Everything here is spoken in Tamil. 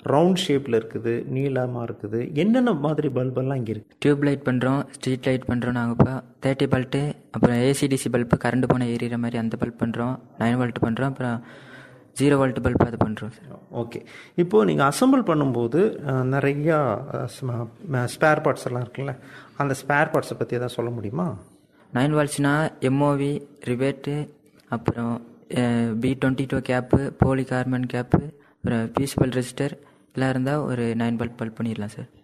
ரவுண்ட் ஷேப்பில் இருக்குது நீளமாக இருக்குது என்னென்ன மாதிரி பல்பெல்லாம் இங்கே இருக்குது டியூப் லைட் பண்ணுறோம் ஸ்ட்ரீட் லைட் பண்ணுறோம் நாங்கள் இப்போ தேர்ட்டி பல்ட்டு அப்புறம் ஏசிடிசி பல்பு கரண்ட் போனால் எரியிற மாதிரி அந்த பல்ப் பண்ணுறோம் நைன் வோல்ட் பண்ணுறோம் அப்புறம் ஜீரோ வோல்ட் பல்ப் அது பண்ணுறோம் சார் ஓகே இப்போது நீங்கள் அசம்பிள் பண்ணும்போது அஹ், நிறையா ஸ்பேர் பார்ட்ஸ் எல்லாம் இருக்குல்ல அந்த ஸ்பேர் பார்ட்ஸை பற்றி எதாவது சொல்ல முடியுமா நைன் வால்ஸ்னா எம்ஓவி ரிவேட்டு அப்புறம் P twenty two cap poly carbon cap அப்புறம் பீஸ்பல் ரெஜிஸ்டர் எல்லாம் இருந்தால் ஒரு நைன் பல்ப் பல்ப் பண்ணிடலாம் சார்